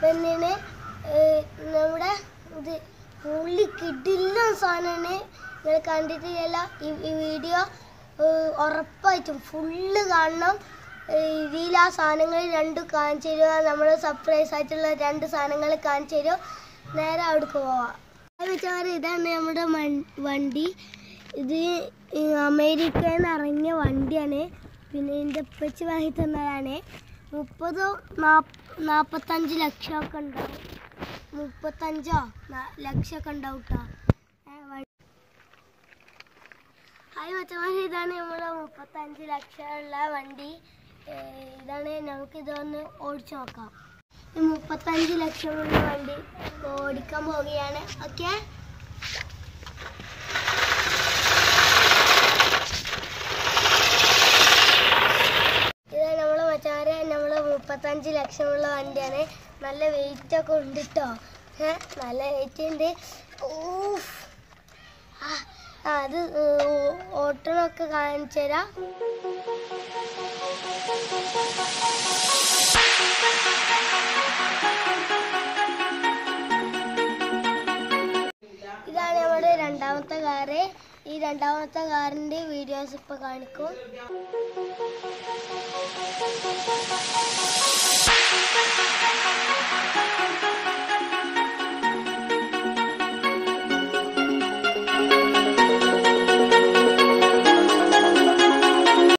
പെണ്ണിന് നമ്മുടെ ഇത് പുള്ളി കിടില്ല സാധനമാണ് നിങ്ങൾ കണ്ടിട്ടില്ല ഈ ഈ വീഡിയോ ഉറപ്പായിട്ടും ഫുള്ള് കാണണം ഏഹ് ഇതിൽ ആ സാധനങ്ങൾ രണ്ടും കാണിച്ചു തരുക നമ്മൾ സർപ്രൈസ് ആയിട്ടുള്ള രണ്ട് സാധനങ്ങൾ കാണിച്ചു തരും നേരെ അവിടേക്ക് പോവാം വെച്ചാൽ ഇതാണ് നമ്മുടെ മൺ- വണ്ടി ഇത് ഈ അമേരിക്കയിൽ നിന്ന് ഇറങ്ങിയ വണ്ടിയാണ് പിന്നെ എൻ്റെ ഉപ്പച്ചി വാങ്ങി തന്നതാണ് മുപ്പതോ നാപ്പ് നാൽപ്പത്തഞ്ച് ലക്ഷമൊക്കെ ഉണ്ടാവും മുപ്പത്തഞ്ചോ ന- ലക്ഷമൊക്കെ ഉണ്ടാവും കേട്ടോ ഹായ് മച്ചമാരി ഇതാണ് നമ്മുടെ മുപ്പത്തഞ്ച് ലക്ഷമുള്ള വണ്ടി ഏഹ് ഇതാണ് നമുക്ക് ഇതൊന്ന് ഓടിച്ചു നോക്കാം ഈ മുപ്പത്തഞ്ച് ലക്ഷമുള്ള വണ്ടി ഓടിക്കാൻ പോവുകയാണ് ഓക്കെ ഇത് നമ്മള് മച്ചാരെ നമ്മള് മുപ്പത്തഞ്ച് ലക്ഷമുള്ള വണ്ടിയാണ് നല്ല വെയിറ്റ് ഒക്കെ ഉണ്ട് കേട്ടോ ഏഹ് നല്ല വെയിറ്റ് ഉണ്ട് ഊഫ്. ആ, ആ, അത് ഓട്ടണൊക്കെ കാണിച്ചു തരാം ഇതാണ് നമ്മുടെ രണ്ടാമത്തെ കാറ് ഈ രണ്ടാമത്തെ കാറിന്റെ വീഡിയോസ് ഇപ്പൊ കാണിക്കും